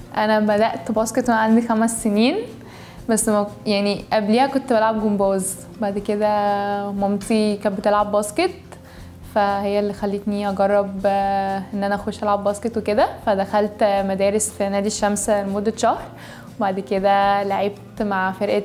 انا بدات باسكت وانا عندي خمس سنين بس ما يعني قبليها كنت بلعب جمباز بعد كده مامتي كانت بتلعب باسكت فهي اللي خلتني اجرب آه، ان انا اخش العب باسكت وكده فدخلت مدارس في نادي الشمس لمده شهر وبعد كده لعبت مع فرقه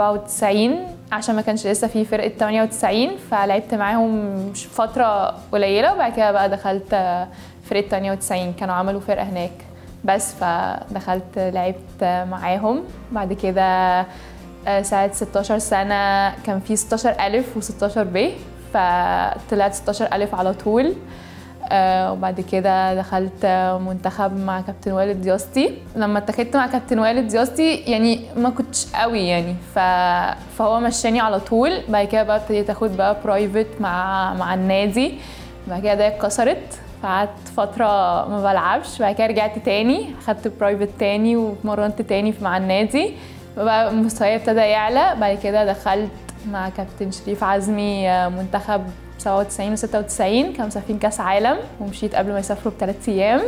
97 عشان ما كانش لسه في فرقه 98 فلعبت معاهم فتره قليله وبعد كده بقى دخلت آه، فرقه 98 كانوا عملوا فرقه هناك بس فدخلت لعبت معاهم بعد كده آه، ساعة 16 سنة كان في 16 ألف و16 ب فطلعت 16 ألف على طول آه، وبعد كده دخلت منتخب مع كابتن والد دياستي لما اتخذت مع كابتن والد دياستي يعني ما كنتش قوي يعني ف... فهو مشاني على طول بعد كده بقى ابتديت اخد بقى برايفت مع مع النادي بعد كده ده اتكسرت فقعدت فترة ما بلعبش بعد كده رجعت تاني خدت برايفت تاني واتمرنت تاني مع النادي بقى مستواي ابتدى يعلى بعد كده دخلت مع كابتن شريف عزمي آه، منتخب 97 و 96 كانوا مسافرين كاس عالم ومشيت قبل ما يسافروا بثلاث ايام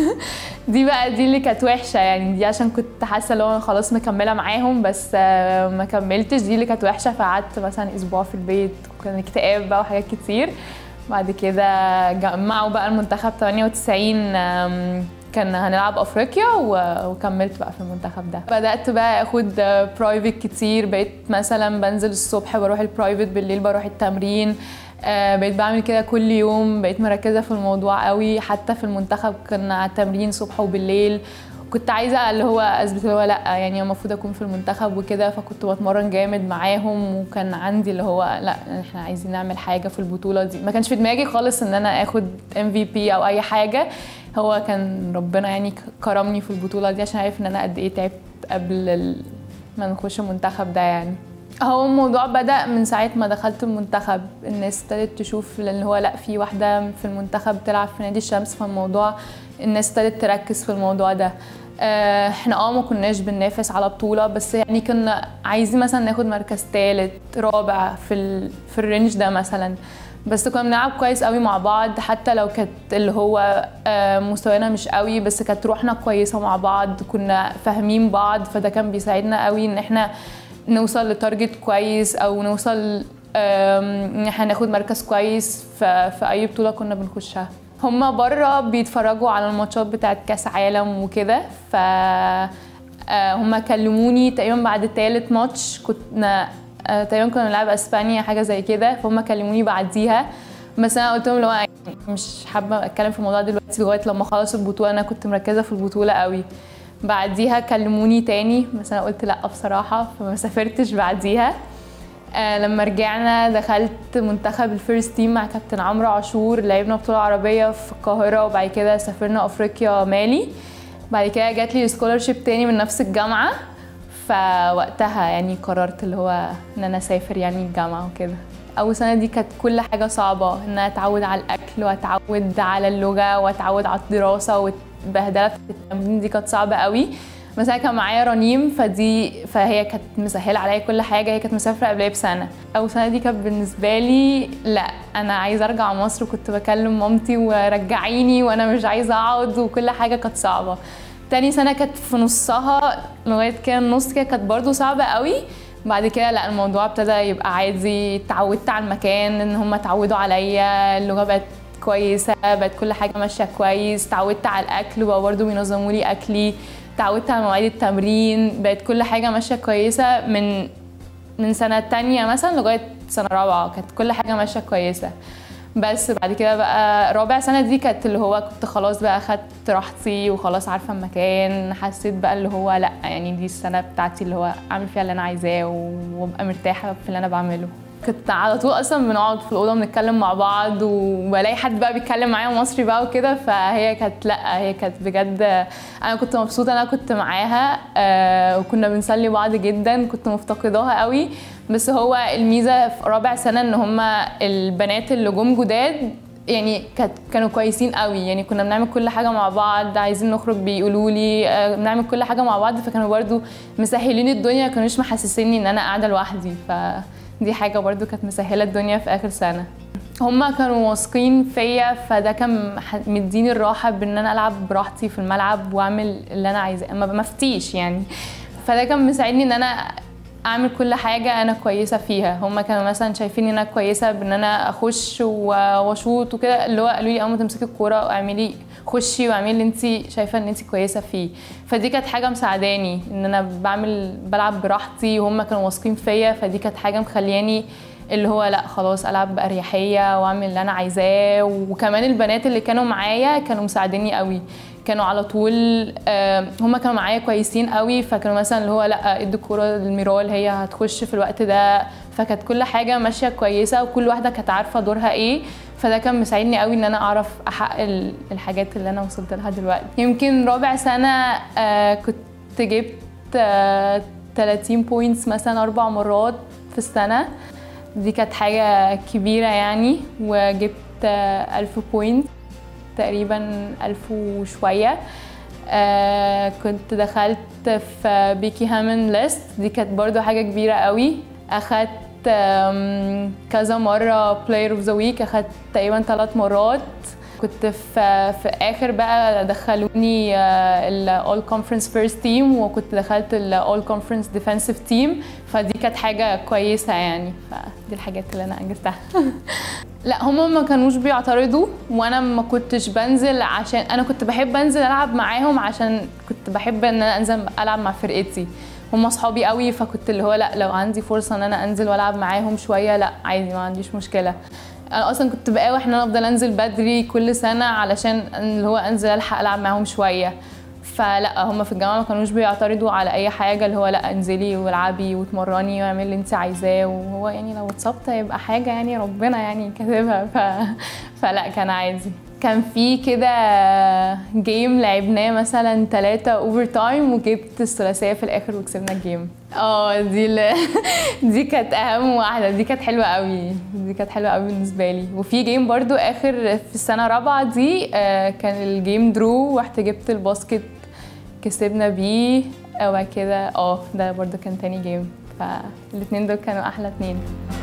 دي بقى دي اللي كانت وحشه يعني دي عشان كنت حاسه اللي هو أنا خلاص مكمله معاهم بس آه، ما كملتش دي اللي كانت وحشه فقعدت مثلا اسبوع في البيت وكان اكتئاب بقى وحاجات كتير بعد كده جمعوا بقى المنتخب 98 آم، كان هنلعب افريقيا و- وكملت بقى في المنتخب ده بدات بقى اخد برايفت كتير بقيت مثلا بنزل الصبح بروح البرايفت بالليل بروح التمرين آه، بقيت بعمل كده كل يوم بقيت مركزه في الموضوع قوي حتى في المنتخب كنا تمرين صبح وبالليل كنت عايزه اللي هو اثبت اللي هو لا يعني المفروض اكون في المنتخب وكده فكنت بتمرن جامد معاهم وكان عندي اللي هو لا احنا عايزين نعمل حاجه في البطوله دي ما كانش في دماغي خالص ان انا اخد ام في بي او اي حاجه هو كان ربنا يعني كرمني في البطوله دي عشان عارف ان انا قد ايه تعبت قبل ال- ما نخش المنتخب ده يعني هو الموضوع بدأ من ساعة ما دخلت المنتخب الناس ابتدت تشوف لأن هو لأ في واحدة في المنتخب بتلعب في نادي الشمس فالموضوع الناس ابتدت تركز في الموضوع ده آه، احنا اه ما كناش بننافس على بطولة بس يعني كنا عايزين مثلا ناخد مركز ثالث رابع في ال... في الرينج ده مثلا بس كنا بنلعب كويس قوي مع بعض حتى لو كانت اللي هو آه، مستوانا مش قوي بس كانت روحنا كويسة مع بعض كنا فاهمين بعض فده كان بيساعدنا قوي ان احنا نوصل لتارجت كويس او نوصل آم، ان احنا ناخد مركز كويس في, في اي بطوله كنا بنخشها هما بره بيتفرجوا على الماتشات بتاعت كاس عالم وكده ف آه، هما كلموني تقريبا بعد تالت ماتش كنا آه، تقريبا كنا بنلعب اسبانيا حاجه زي كده فهم كلموني بعديها بس انا قلت لهم لو يعني مش حابه اتكلم في الموضوع دلوقتي لغايه لما اخلص البطوله انا كنت مركزه في البطوله قوي بعديها كلموني تاني بس انا قلت لا بصراحه فما سافرتش بعديها آه لما رجعنا دخلت منتخب الفيرست تيم مع كابتن عمرو عاشور لعبنا بطوله عربيه في القاهره وبعد كده سافرنا افريقيا مالي بعد كده جات لي سكولرشيب تاني من نفس الجامعه فوقتها يعني قررت اللي هو ان انا اسافر يعني الجامعه وكده اول سنه دي كانت كل حاجه صعبه ان انا اتعود على الاكل واتعود على اللغه واتعود على الدراسه والبهدله في التمرين دي كانت صعبه قوي بس انا كان معايا رنيم فدي فهي كانت مسهله عليا كل حاجه هي كانت مسافره قبلها بسنه اول سنه دي كانت بالنسبه لي لا انا عايزه ارجع مصر وكنت بكلم مامتي ورجعيني وانا مش عايزه اقعد وكل حاجه كانت صعبه تاني سنه كانت في نصها لغايه كده النص كده كانت برضو صعبه قوي بعد كده لا الموضوع ابتدى يبقى عادي اتعودت على المكان ان هم اتعودوا عليا اللغه بقت كويسه بقت كل حاجه ماشيه كويس اتعودت على الاكل وبقوا برضه بينظموا لي اكلي اتعودت على مواعيد التمرين بقت كل حاجه ماشيه كويسه من من سنه تانية مثلا لغايه سنه رابعه كانت كل حاجه ماشيه كويسه بس بعد كده بقى رابع سنه دي كانت اللي هو كنت خلاص بقى اخدت راحتي وخلاص عارفه المكان حسيت بقى اللي هو لا يعني دي السنه بتاعتي اللي هو اعمل فيها اللي انا عايزاه وابقى مرتاحه في اللي انا بعمله كنت على طول اصلا بنقعد في الاوضه بنتكلم مع بعض وبلاقي حد بقى بيتكلم معايا مصري بقى وكده فهي كانت لا هي كانت بجد انا كنت مبسوطه انا كنت معاها آه وكنا بنسلي بعض جدا كنت مفتقداها قوي بس هو الميزه في رابع سنه ان هما البنات اللي جم جداد يعني كانت كانوا كويسين قوي يعني كنا بنعمل كل حاجه مع بعض عايزين نخرج بيقولوا لي آه بنعمل كل حاجه مع بعض فكانوا برضو مسهلين الدنيا ما كانوش محسسيني ان انا قاعده لوحدي ف دي حاجه برضو كانت مسهله الدنيا في اخر سنه هما كانوا واثقين فيا فده كان ح- مديني الراحه بان انا العب براحتي في الملعب واعمل اللي انا عايزاه ما مفتيش يعني فده كان مساعدني ان انا اعمل كل حاجه انا كويسه فيها هما كانوا مثلا شايفين ان انا كويسه بان انا اخش و- واشوط وكده اللي هو قالوا لي اول ما تمسكي الكوره اعملي خشي واعملي اللي انت شايفه ان انت كويسه فيه فدي كانت حاجه مساعداني ان انا بعمل بلعب براحتي وهم كانوا واثقين فيا فدي كانت حاجه مخلياني اللي هو لا خلاص العب باريحيه واعمل اللي انا عايزاه وكمان البنات اللي كانوا معايا كانوا مساعديني قوي كانوا على طول آه، هم كانوا معايا كويسين قوي فكانوا مثلا اللي هو لا ادي الكوره للميرال هي هتخش في الوقت ده فكانت كل حاجه ماشيه كويسه وكل واحده كانت عارفه دورها ايه فده كان مساعدني قوي ان انا اعرف احقق ال- الحاجات اللي انا وصلت لها دلوقتي يمكن رابع سنه آه، كنت جبت آه، 30 بوينتس مثلا اربع مرات في السنه دي كانت حاجه كبيره يعني وجبت آه، 1000 بوينت تقريبا ألف وشوية آه كنت دخلت في بيكي هامن ليست دي كانت برضو حاجة كبيرة قوي أخدت آم، كذا مرة بلاير اوف ذا ويك أخدت تقريبا ثلاث مرات كنت في في اخر بقى دخلوني الاول كونفرنس فيرست تيم وكنت دخلت الاول كونفرنس ديفensive تيم فدي كانت حاجه كويسه يعني فدي الحاجات اللي انا انجزتها لا هما ما كانوش بيعترضوا وانا ما كنتش بنزل عشان انا كنت بحب انزل العب معاهم عشان كنت بحب ان انا انزل العب مع فرقتي هما صحابي قوي فكنت اللي هو لا لو عندي فرصه ان انا انزل والعب معاهم شويه لا عادي ما عنديش مشكله انا اصلا كنت بقاوح ان انا افضل انزل بدري كل سنه علشان اللي هو انزل الحق العب معاهم شويه فلا هم في الجامعه ما كانوش بيعترضوا على اي حاجه اللي هو لا انزلي والعبي واتمرني واعملي اللي انت عايزاه وهو يعني لو اتصبت هيبقى حاجه يعني ربنا يعني كاتبها ف... فلا كان عادي كان في كده جيم لعبناه مثلا ثلاثة اوفر تايم وجبت الثلاثية في الاخر وكسبنا الجيم اه دي ل... دي كانت اهم واحدة دي كانت حلوة قوي دي كانت حلوة قوي بالنسبة لي وفي جيم برضو اخر في السنة الرابعة دي آه، كان الجيم درو ورحت جبت الباسكت كسبنا بيه وبعد كده اه ده برضو كان تاني جيم فالاتنين دول كانوا احلى اتنين